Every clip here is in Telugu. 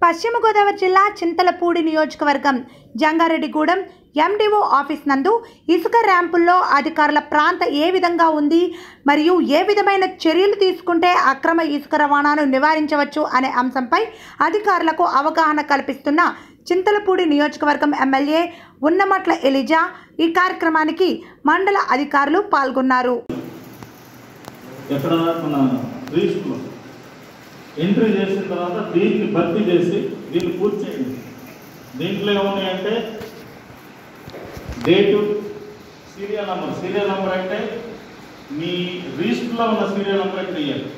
పశ్చిమ గోదావరి జిల్లా చింతలపూడి నియోజకవర్గం జంగారెడ్డిగూడెం ఎండిఓ ఆఫీస్ నందు ఇసుక ర్యాంపుల్లో అధికారుల ప్రాంత ఏ విధంగా ఉంది మరియు ఏ విధమైన చర్యలు తీసుకుంటే అక్రమ ఇసుక రవాణాను నివారించవచ్చు అనే అంశంపై అధికారులకు అవగాహన కల్పిస్తున్న చింతలపూడి నియోజకవర్గం ఎమ్మెల్యే ఉన్నమట్ల ఎలిజా ఈ కార్యక్రమానికి మండల అధికారులు పాల్గొన్నారు ఎక్కడ మన రిజిస్టర్లో ఎంట్రీ చేసిన తర్వాత దీన్ని భర్తీ చేసి దీన్ని పూర్తి చేయండి దీంట్లో ఏమున్నాయంటే date serial number serial number అంటే మీ రిజిస్టర్లో ఉన్న సీరియల్ నెంబర్ ఇక్కడ ఇవ్వాలి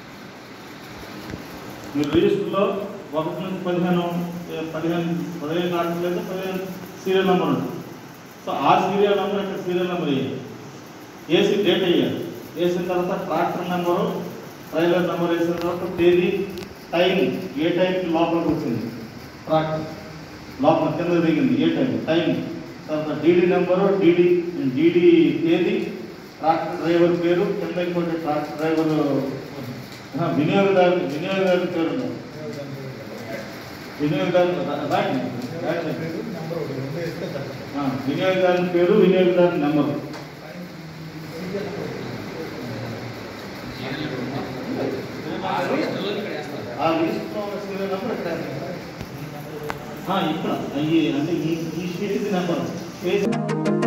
మీ రిజిస్టర్లో ఒకటి నుంచి పదిహేను ఏ, పదిహేను పదిహేను నాటి లేదా పదిహేను సీరియల్ నెంబర్ ఉంటుంది సో ఆ సీరియల్ నెంబర్ ఇక్కడ సీరియల్ నెంబర్ వేయాలి వేసి డేట్ వేయాలి వేసిన తర్వాత ట్రాక్టర్ నెంబరు ట్రైలర్ నెంబర్ వేసిన తర్వాత తేదీ టైం ఏ టైంకి లోపలికి వచ్చింది ట్రాక్టర్ లోపల కింద దిగింది ఏ టైం టైం తర్వాత డీడీ నెంబరు డీడీ డీడీ తేదీ ట్రాక్టర్ డ్రైవర్ పేరు కింద ఇంకోటి ట్రాక్టర్ డ్రైవర్ ఆ, వినియోగదారు వినియోగదారు పేరు ఉండాలి. వినియోగదారు రా- రాయండి. రాయండి. ఆ, వినియోగదారుని పేరు వినియోగదారు నెంబరు ఆ లిస్ట్లో ఉన్న సీరియల్ నెంబర్ ఇక్కడ వేస్తారు. ఆ, ఇక్కడ అయ్యి అంటే ఈ ఈ షీట్ నెంబర్ పేజ్